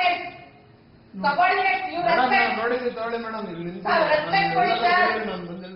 subordinate, subordinate, you madam respect. ನಾನು ನೋಡಿದ್ದೀನಿ ತಗೊಳ್ಳಿ ಮೇಡಮ್ ಇಲ್ಲಿ ನಿಂತು ಸರ್, respect ಕೊಡಿ ಸರ್. ನಾನು ಬಂದಿದ್ದೀನಿ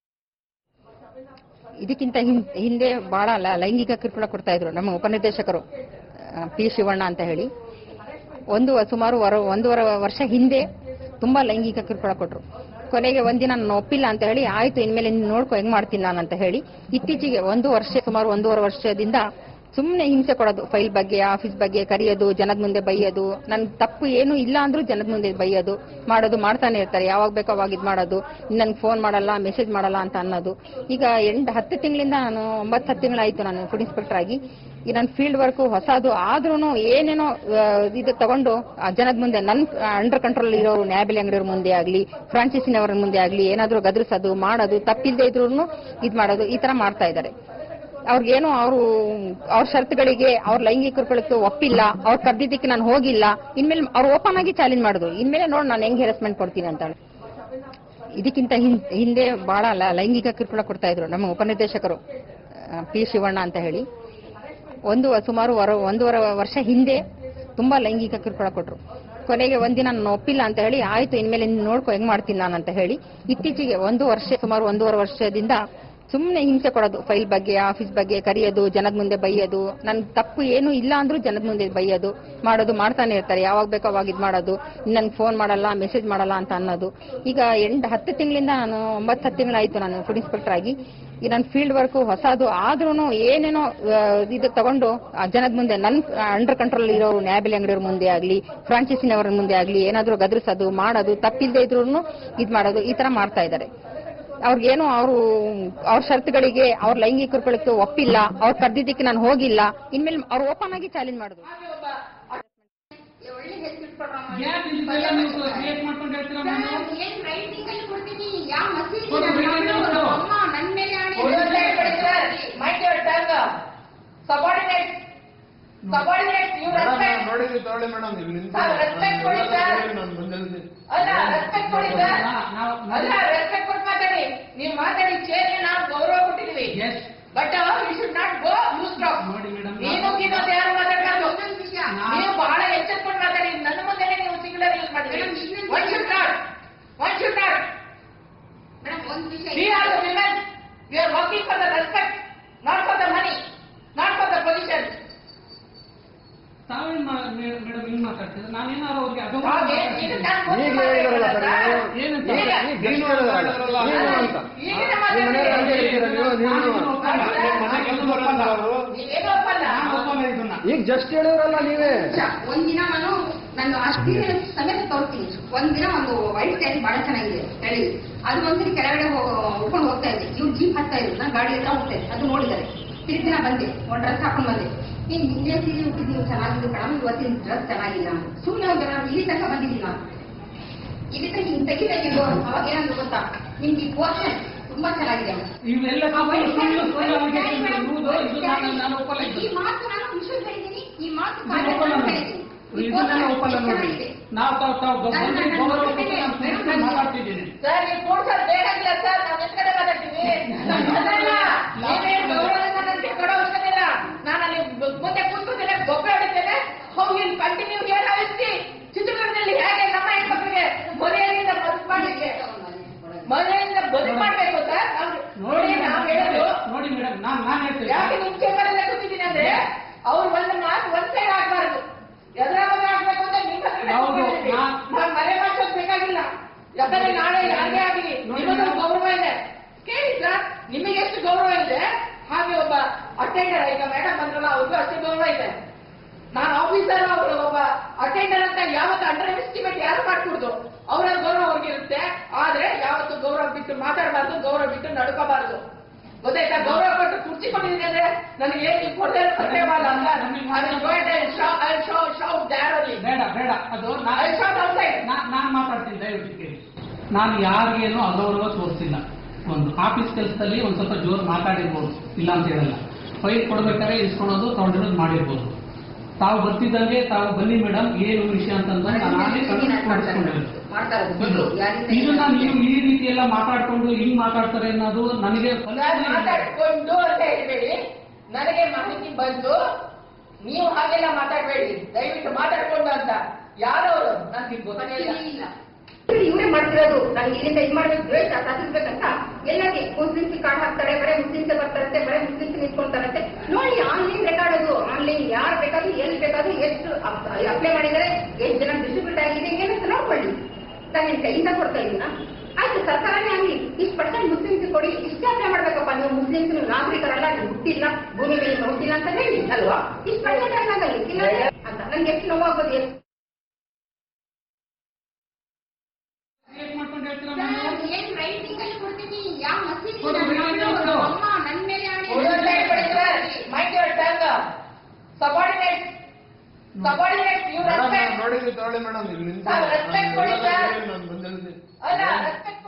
ಇದಕ್ಕಿಂತ ಹಿಂ- ಹಿಂದೆ ಬಹಳ ಲ- ಲೈಂಗಿಕ ಕಿರುಕುಳ ಕೊಡ್ತಾ ಇದ್ರು ನಮ್ಮ ಉಪನಿರ್ದೇಶಕರು ಆ, ಪಿ ಶಿವಣ್ಣ ಅಂತ ಹೇಳಿ ಒಂದು ಸುಮಾರು ವರ ಒಂದೂವರೆ ವರ್ಷ ಹಿಂದೆ ತುಂಬಾ ಲೈಂಗಿಕ ಕಿರುಕುಳ ಕೊಟ್ರು ಕೊನೆಗೆ ಒಂದಿನ ನಾನು ಒಪ್ಪಿಲ್ಲ ಅಂತ ಹೇಳಿ ಆಯ್ತು ಇನ್ಮೇಲೆ ನೀನ್ ನೋಡ್ಕೊ ಹೆಂಗ್ ಮಾಡ್ತೀನಿ ನಾನು ಅಂತ ಹೇಳಿ ಇತ್ತೀಚೆಗೆ ಒಂದು ವರ್ಷ ಸುಮಾರು ಒಂದೂವರೆ ವರ್ಷದಿಂದ ಸುಮ್ಮನೆ ಹಿಂಸೆ ಕೊಡೋದು ಫೈಲ್ ಬಗ್ಗೆ ಆಫೀಸ್ ಬಗ್ಗೆ ಕರೆಯೋದು ಜನದ ಮುಂದೆ ಬೈಯೋದು ನನ್ ತಪ್ಪು ಏನು ಇಲ್ಲ ಅಂದ್ರೂ ಜನದ ಮುಂದೆ ಬೈಯೋದು ಮಾಡೋದು ಮಾಡ್ತಾನೆ ಇರ್ತಾರೆ ಯಾವಾಗ ಬೇಕೋ ಅವಾಗ ಇದು ಮಾಡೋದು ನನ್ಗೆ ಫೋನ್ ಮಾಡಲ್ಲ ಮೆಸೇಜ್ ಮಾಡಲ್ಲ ಅಂತ ಅನ್ನೋದು ಈಗ ಎಂಟು ಹತ್ತು ತಿಂಗಳಿಂದ ನಾನು ಒಂಬತ್ತು ಹತ್ತು ತಿಂಗಳಾಯ್ತು ನಾನು ಫುಡ್ ಇನ್ಸ್ಪೆಕ್ಟರ್ ಆಗಿ ಈ ನನ್ನ ಫೀಲ್ಡ್ ವರ್ಕ್ ಹೊಸದು ಆದ್ರೂ ಏನೇನೋ ಆ, ಇದು ತಗೊಂಡು ಆ ಜನದ ಮುಂದೆ ನನ್ ಅಂಡರ್ ಕಂಟ್ರೋಲ್ ಇರೋರು ನ್ಯಾಯಬೆಲೆ ಅಂಗಡಿಯವ್ರ ಮುಂದೆ ಆಗ್ಲಿ ಫ್ರಾಂಚೈಸಿನವರ ಮುಂದೆ ಆಗ್ಲಿ ಏನಾದ್ರೂ ಗದರಿಸೋದು ಮಾಡೋದು ತಪ್ಪಿಲ್ಲದೆ ಇದ್ರೂ ಇದು ಮಾಡೋದು ಈ ತರ ಮಾಡ್ತಾ ಇದ್ದಾರೆ ಅವ್ರಿಗೇನು ಅವರು ಅವ್ರ ಷರತ್ತುಗಳಿಗೆ ಅವ್ರ ಲೈಂಗಿಕ ಕಿರುಕುಳಕ್ಕೆ ಒಪ್ಪಿಲ್ಲ ಅವ್ರ ಕರ್ದಿದ್ದಕ್ಕೆ ನಾನು ಹೋಗಿಲ್ಲ ಇನ್ಮೇಲೆ ಅವ್ರು ಓಪನ್ ಆಗಿ ಚಾಲೆಂಜ್ ಮಾಡಿದ್ರು ಇನ್ಮೇಲೆ ನೋಡಿ ನಾನು ಹೆಂಗ್ ಹೆರಸ್ಮೆಂಟ್ ಕೊಡ್ತೀನಿ ಅಂತ ಇದಕ್ಕಿಂತ ಹಿಂ- ಹಿಂದೆ ಬಹಳ ಲ- ಲೈಂಗಿಕ ಕಿರುಕುಳ ಕೊಡ್ತಾ ಇದ್ರು ನಮ್ಮ ಉಪನಿರ್ದೇಶಕರು ಆ, ಪಿ ಶಿವಣ್ಣ ಅಂತ ಹೇಳಿ ಒಂದು ಸುಮಾರು ವರ ಒಂದೂವರೆ ವರ್ಷ ಹಿಂದೆ ತುಂಬಾ ಲೈಂಗಿಕ ಕಿರುಕುಳ ಕೊಟ್ರು ಕೊನೆಗೆ ಒಂದಿನ ನಾನು ಒಪ್ಪಿಲ್ಲ ಅಂತ ಹೇಳಿ ಆಯ್ತು ಇನ್ಮೇಲೆ ನೀನ್ ನೋಡ್ಕೊ ಹೆಂಗ್ ಮಾಡ್ತೀನಿ ನಾನು ಅಂತ ಹೇಳಿ ಇತ್ತೀಚೆಗೆ ಒಂದು ವರ್ಷ ಸುಮಾರು ಒಂದೂವರೆ ವರ್ಷದಿಂದ ಸುಮ್ಮನೆ ಹಿಂಸೆ ಕೊಡೋದು ಫೈಲ್ ಬಗ್ಗೆ ಆಫೀಸ್ ಬಗ್ಗೆ ಕರೆಯೋದು ಜನದ ಮುಂದೆ ಬೈಯೋದು ನನ್ ತಪ್ಪು ಏನು ಇಲ್ಲ ಅಂದ್ರೂ ಜನದ ಮುಂದೆ ಬೈಯೋದು ಮಾಡೋದು ಮಾಡ್ತಾನೆ ಇರ್ತಾರೆ ಯಾವಾಗ ಬೇಕೋ ಅವಾಗ ಇದು ಮಾಡೋದು ನನ್ಗೆ ಫೋನ್ ಮಾಡಲ್ಲ ಮೆಸೇಜ್ ಮಾಡಲ್ಲ ಅಂತ ಅನ್ನೋದು ಈಗ ಎಂಟು ಹತ್ತು ತಿಂಗಳಿಂದ ನಾನು ಒಂಬತ್ತು ಹತ್ತು ತಿಂಗಳಾಯ್ತು ನಾನು ಫುಡ್ ಇನ್ಸ್ಪೆಕ್ಟರ್ ಆಗಿ ಈ ನನ್ನ ಫೀಲ್ಡ್ ವರ್ಕ್ ಹೊಸದು ಆದ್ರೂ ಏನೇನೋ ಆ, ಇದು ತಗೊಂಡು ಆ ಜನದ ಮುಂದೆ ನನ್ ಅಂಡರ್ ಕಂಟ್ರೋಲ್ ಇರೋರು ನ್ಯಾಯಬೆಲೆ ಅಂಗಡಿಯವ್ರ ಮುಂದೆ ಆಗ್ಲಿ ಫ್ರಾಂಚೈಸಿನವರ ಮುಂದೆ ಆಗ್ಲಿ ಏನಾದ್ರೂ ಗದರಿಸೋದು ಮಾಡೋದು ತಪ್ಪಿಲ್ಲದೆ ಇದ್ರೂ ಇದು ಮಾಡೋದು ಈ ತರ ಮಾಡ್ತಾ ಇದ್ದಾರೆ ಅವ್ರಿಗೇನು ಅವರು ಅವ್ರ ಷರತ್ತುಗಳಿಗೆ ಅವ್ರ ಲೈಂಗಿಕ ಕಿರುಕುಳಕ್ಕೆ ಒಪ್ಪಿಲ್ಲ ಅವ್ರ ಕರ್ದಿದ್ದಕ್ಕೆ ನಾನು ಹೋಗಿಲ್ಲ ಇನ್ಮೇಲೆ ಅವ್ರು ಓಪನ್ ಆಗಿ ಚಾಲೆಂಜ್ ಮಾಡಿದ್ರು ಹಾಗೆ ಒಬ್ಬ ಒಳ್ಳೆ ಹೆಲ್ತ್ ಪ್ರೋಗ್ರಾಮ್ ಯಾಕೆ ಇದೆಲ್ಲ ನೀವು ಕ್ರಿಯೇಟ್ ಮಾಡ್ಕೊಂಡು ಹೇಳ್ತೀರಾ ಮೇಡಮ್ ಏನ್ ರೈಟಿಂಗ್ ಅಲ್ಲಿ ಕೊಡ್ತೀನಿ ಯಾವ ಮಸೀದಿ ಕೊಡು, writing ಅಲ್ಲಿ ಕೊಡು. ಅಮ್ಮ ನನ್ ಮೇಲೆ ಆಣೆ mind your tongue subordinate subordinate you madam ನಾನು ರೆಸ್ಪೆಕ್ಟ್ ನೋಡಿದ್ದೀನಿ ತಗೊಳ್ಳಿ ಮೇಡಮ್ ಇಲ್ಲಿ ನಿಂತು ಸರ್, respect ಕೊಡಿ ಸರ್. ನಾನು ಬಂದಿದ್ದೀನಿ ಅಲ್ಲ ರೆಸ್ಪೆಕ್ಟ್ ಕೊಡಿ ಸರ್ ನಾ- ನಾವು- ಅಲ್ಲ ರೆಸ್ಪೆಕ್ಟ್ ಕೊಟ್ಟು ಮಾತಾಡಿ ನೀವು ಮಾತಾಡಿ ಚೇರ್ಗೆ ನಾವು ಗೌರವ ಕೊಟ್ಟಿದ್ವಿ Yes. But you should not go you stop ನೋಡಿ ಮೇಡಮ್ ನೀನು ಗಿನ್ನೋದು ಯಾರು ಮಾತಾಡಬಾರ್ದು ಇನ್ನೊಂದು ವಿಷಯ ನೀವು ಬಹಳ ಎಚ್ಚೆತ್ಕೊಂಡು ಮಾತಾಡಿ ನನ್ನ ಮುಂದೆನೆ ನೀವು ಸಿಂಗುಲರ್ ಯೂಸ್ ಮಾಡಿದ್ರಿ ಮೇಡಮ್, ಇನ್ನೊಂದು one should not one should not madam ಒಂದ್ ವಿಷಯ We are the women. We are working for the respect, not for the money, not for the position. ತಾವೇನ್ ಮೇಡಮ್ ಹಿಂಗ್ ಮಾತಾಡ್ತಿದ್ರೆ ನಾನೇನಾದ್ರು ಅವ್ರಿಗೆ ಅದು ಹಾಗೆ ಇದು ನಾನು ಮುಂದೆ ಈಗ ಹೇಳಿದ್ರಲ್ಲ ಸರ್ ನೀವು. ಏನಂತ? ಈಗ ಈಗ ಗೆಸ್ಟ್ ಹೇಳಿದ್ರಲ್ಲ, ನೀವು ಅಂತ. ಈಗಿನ ನಿಮ್ಮ ಮಾತಾಡಿ. ಮನೆಯವ್ರು ಹಂಗೆ ಹೇಳ್ತೀರಾ ನೀವು ನೀವು ನೀವೇನು ಒಪ್ಪಲ್ಲ ನಾನು ಒಪ್ಪಲ್ಲ ಇದನ್ನ ಈಗ ಜಸ್ಟ್ ಹೇಳಿದ್ರಲ್ಲ ನೀವೇ ಒಂದಿನ ನಾನು ನನ್ನ ಅಷ್ಟು ಸಮೇತ ತೋರ್ತೀನಿ ಒಂದಿನ ಒಂದು ವೈಟ್ ಸ್ಯಾರಿ ಬಹಳ ಚೆನ್ನಾಗಿದೆ ಹೇಳಿ ಅದು ಒಂದ್ಸರಿ ಕೆಳಗಡೆ ಉಟ್ಕೊಂಡು ಹೋಗ್ತಾ ಇದ್ದೆ ಇವ್ರು ಜೀಪ್ ಹತ್ತಾ ಇದ್ರು ನಾನು ಗಾಡಿ ಹತ್ರ ಹೋಗ್ತಾ ಇದ್ದೆ ಅದು ನೋಡಿದ್ದಾರೆ ತಿರುಗಿ ದಿನ ಬಂದೆ ಒಂದ್ ಡ್ರೆಸ್ ಹಾಕೊಂಡ್ ಬಂದೆ ನೀನ್ ಹಿಂದೆ ಸೀರೆ ಹುಟ್ಟಿದೀವಿ ಚೆನ್ನಾಗಿದೆ ಕಣಮ್ ಇವತ್ತಿನ ಡ್ರೆಸ್ ಚೆನ್ನಾಗಿಲ್ಲ ಸುಮ್ಮನೆ ಹೋದ್ರೆ ನಾನು ಇಲ್ಲಿ ತನಕ ಬಂದಿದ್ದೀನಿ ನಾನು ಇಲ್ಲಿ ತನಕ ಹಿಂಗ್ ತೆಗಿಬೇಕಿಲ್ವೋ ಅವಾಗ ಏನಂದ್ರು ಗೊತ್ತಾ ನಿಮ್ಗೆ ಈ ಪೋರ್ಷನ್ ತುಂಬಾ ಚೆನ್ನಾಗಿದೆ ಇವೆಲ್ಲ ಆ white saree- ಸುಳ್ಳು ಸುಳ್ಳು white saree allegation ಮೇಡಮ್, ಇರುವುದು, white ಇದು saree. ನಾನು ನಾನು ಒಪ್ಪಲ್ಲ ಇದು. ಈ ಮಾತು ನಾನು ವಿಷಯ ಹೇಳಿದ್ದೀನಿ ಈ ಮಾತು ಇದು ಕಾರ್ಯ ಒಪ್ಪಲ್ಲ ನಾನು ನಾನು. ಹೇಳಿದ್ದೀನಿ. ಈ ಇದು ನಾನು ಪೋರ್ಷನ್ ಒಪ್ಪಲ್ಲ ನೋಡಿ ಚೆನ್ನಾಗಿದೆ. ನಾವು ತಾವು ತಾವು ನನ್ನ- ಬಂದು ನನ್ನ ಗೌರವ ಮಕ್ಕಳಿಗೆ ಕೊಟ್ಟು ನಾನು ಮೇಡಮ್ ಕೂತ್ಕೊಂಡು ಮಾತಾಡ್ತಿದ್ದೀನಿ ಸರ್ ನೀವು ಕೂಡ್ಸೋದು ಬೇಕಾಗಿಲ್ಲ ಸರ್ ನಾವು ಎತ್ಕಡೆ ಮಾತಾಡ್ತೀವಿ ಅದಲ್ಲ ನೀವೇನು ಗೌರವದಿಂದ ನನಗೆ ಕೊಡೋ ಅವಶ್ಯಕತೆ ನಾನು ಅಲ್ಲಿ ಮುಂದೆ ಕೂತ್ಕೊತೇನೆ ಗೊಬ್ಬರ ಹೊಡಿತೇನೆ ಹೋಗಿ ಇಲ್ಲಿ ಕಂಟಿನ್ಯೂ ಹೇರ್ ಆಯಿಸಿ ಚಿತ್ರದುರ್ಗದಲ್ಲಿ ಹೇಗೆ ನಮ್ಮ ಹೆಣ್ಮಕ್ಳಿಗೆ ಮನೆಯಿಂದ ಬದುಕು ಮಾಡ್ಲಿಕ್ಕೆ ಮನೆಯಿಂದ ಬದುಕು ಮಾಡ್ಬೇಕು ಸರ್ ನಾವು ನೋಡಿ ನಾವು ಹೇಳೋದು ನೋಡಿ ಮೇಡಮ್ ನಾನ್ ನಾನ್ ಹೇಳ್ತೀನಿ ಯಾಕೆ ನಿಮ್ ಚೇಂಬರ್ ಅಲ್ಲೇ ಕೂತಿದ್ದೀನಿ ಅಂದ್ರೆ ಅವ್ರು ಒಂದು ಮಾತು ಒಂದ್ ಸೈಡ್ ಆಗ್ಬಾರ್ದು ಎದ್ರ ಬಗ್ಗೆ ಆಗ್ಬೇಕು ಅಂತ ನಿಮ್ಮ ಹತ್ರನೇ ಹೌದು, ಕೂತ್ಕೊಂಡಿದ್ದೀವಿ. ನಾ- ನಾನ್ ಮನೆ ಮಾಡ್ಸೋದ್ ಬೇಕಾಗಿಲ್ಲ ಯಾಕಂದ್ರೆ ನಾಳೆ ಯಾರೇ ಆಗಲಿ ನೋಡಿ ನಿಮಗೊಂದು ಮೇಡಮ್. ಗೌರವ ಇದೆ ಕೇಳಿ ಸರ್ ನಿಮಗೆ ಎಷ್ಟು ಗೌರವ ಇದೆ ಹಾಗೆ ಒಬ್ಬ ಅಟೆಂಡರ್ ಈಗ ಮೇಡಮ್ ಬಂದ್ರಲ್ಲ ಅವ್ರಿಗೂ ಅಷ್ಟೇ ಗೌರವ ಇದೆ ನಾನು ಆಫೀಸರ್ ಅವರು ಒಬ್ಬ ಅಟೆಂಡರ್ ಅಂತ ಯಾವತ್ತು ಅಂಡರ್ ಎಸ್ಟಿಮೇಟ್ ಯಾರು ಮಾಡ್ಕೊಡ್ದು ಅವರ ಗೌರವ ಅವ್ರಿಗಿರುತ್ತೆ ಆದ್ರೆ ಯಾವತ್ತು ಗೌರವ ಬಿಟ್ಟು ಮಾತಾಡಬಾರ್ದು ಗೌರವ ಬಿಟ್ಟು ನಡ್ಕೋಬಾರ್ದು ಗೊತ್ತಾಯ್ತಾ ಗೌರವ ಕೊಟ್ಟು ಕುರ್ಚಿ ಕೊಟ್ಟಿದ್ದೀನಿ ಅಂದ್ರೆ ನನಗೆ ಏನು ಕೊಡದೆ ಸತ್ಯವಾದ ಅಂತ ಬೇಡ ಬೇಡ ಅದು ನಾ- ನಾ- ನಾನ್ ಮಾತಾಡ್ತೀನಿ ದಯವಿಟ್ಟು ಕೇಳಿ ನಾನು ಯಾರಿಗೇನು ಅಗೌರವ ತೋರಿಸಿಲ್ಲ ಒಂದು ಆಫೀಸ್ ಕೆಲಸದಲ್ಲಿ ಒಂದ್ ಸ್ವಲ್ಪ ಜೋರು ಮಾತಾಡಿರ್ಬೋದು ಇಲ್ಲ ಅಂತ ಹೇಳಲ್ಲ ಫೈಲ್ ಕೊಡ್ಬೇಕಾದ್ರೆ ಇಸ್ಕೊಳೋದು ತಗೊಂಡಿರೋದು ಮಾಡಿರ್ಬೋದು ತಾವು ಬರ್ತಿದ್ದಂಗೆ ತಾವು ಬನ್ನಿ ಮೇಡಮ್ ಏನು ವಿಷಯ ಅಂತಂದ್ರೆ ನಾನು ಆಗಲೇ ಕಳಿಸ್ಕೊಂಡಿರೋದು ಮಾಡ್ತಾರೆ ಗೊತ್ತು, ಯಾರಿಂದ ಇದನ್ನ ನೀವು ಈ ರೀತಿ ಎಲ್ಲ ಮಾತಾಡ್ಕೊಂಡು ಹಿಂಗ್ ಮಾತಾಡ್ತಾರೆ ಅನ್ನೋದು ನನಗೆ ನಾನು ಮಾತಾಡ್ಕೊಂಡು ಅಂತ ಹೇಳ್ಬೇಡಿ ನನಗೆ ಮಾಹಿತಿ ಬಂತು ನೀವು ಹಾಗೆಲ್ಲ ಮಾತಾಡಬೇಡಿ ದಯವಿಟ್ಟು ಮಾತಾಡ್ಕೊಂಡು ಅಂತ ಯಾರು ಅವರು ನನ್ಗೆ ಗೊತ್ತಾಗೇ ಇಲ್ಲ ಇಲ್ಲ ಇವರೇ ಮಾಡ್ತಿರೋದು ನಂಗೆ ಇಲ್ಲಿಂದ ಇದು ಮಾಡ್ಬೇಕು ದ್ವೇಷ ಸಾಧಿಸ್ಬೇಕಂತ ಎಲ್ಲರಿಗೆ ಮುಸ್ಲಿಮ್ಸ್ ಕಾರ್ಡ್ ಹಾಕ್ತಾರೆ ಬರೀ ಮುಸ್ಲಿಮ್ಸ್ ಬರ್ತಾರಂತೆ ಬರೀ ಮುಸ್ಲಿಮ್ಸ್ ನಿಂತ್ಕೊಂತಾರಂತೆ ನೋಡಿ ಆನ್ಲೈನ್ ರೆಕಾರ್ಡ್ ಅದು ಆನ್ಲೈನ್ ಯಾರು ಬೇಕಾದ್ರೂ ಎಲ್ಲಿ ಬೇಕಾದ್ರೂ ಎಷ್ಟು ಅಪ್ಲೈ ಮಾಡಿದರೆ ಎಷ್ಟು ಜನ ಡಿಸ್ಟ್ರಿಬ್ಯೂಟ್ ಆಗಿದೆ ಏನಂತ ನೋಡ್ಕೊಳ್ಳಿ ನಾನು ನಿನ್ ಕೈಯಿಂದ ಕೊಡ್ತಾ ಇದೀನ ಆಯ್ತು ಸರ್ಕಾರನೇ ಆಗ್ಲಿ ಇಷ್ಟು ಪರ್ಸೆಂಟ್ ಮುಸ್ಲಿಮ್ಸ್ ಕೊಡಿ ಇಷ್ಟೇ ಅಪ್ಲೈ ಮಾಡ್ಬೇಕಪ್ಪ ನೀವು ಮುಸ್ಲಿಮ್ಸ್ ನೀವು ನಾಗರಿಕರಲ್ಲ ನೀವು ಹುಟ್ಟಿಲ್ಲ ಭೂಮಿ ಮೇಲೆ ಹುಟ್ಟಿಲ್ಲ ಅಂತ ಹೇಳಿ ಅಲ್ವಾ ಇಷ್ಟು ಪರ್ಸೆಂಟ್ ಆಗಲ್ಲ ಇಲ್ಲ ಅಂತ ನನ್ಗೆ ಎಷ್ಟು ನೋವಾಗೋದು ಎಷ್ಟು ಕ್ರಿಯೇಟ್ ಮಾಡ್ಕೊಂಡು ಹೇಳ್ತೀರಾ ನೀವು? ಏನ್ ರೈಟಿಂಗ್ ಅಲ್ಲಿ ಕೊಡ್ತೀನಿ ಯಾವ ಮಸೀದಿ ಕೊಡು, ನನ್ನ ಬಿಡಿ, ಮಗಳು, ಕೊಡು. ಅಮ್ಮ ನನ್ ಮೇಲೆ ಆಣೆ ಉಳಿದೊಂದು ಕೊಡಿ sir mind your tongue subordinate subordinate you madam respect ನೋಡಿದ್ವಿ ತಗೊಳ್ಳಿ ಮೇಡಮ್ ಇಲ್ಲಿ ನಿಂತು ಸರ್, respect ಕೊಡಿ ಸರ್. ನಾನು ಬಂದು ಹೇಳ್ತೀನಿ ಅಲ್ಲ ರೆಸ್ಪೆಕ್ಟ್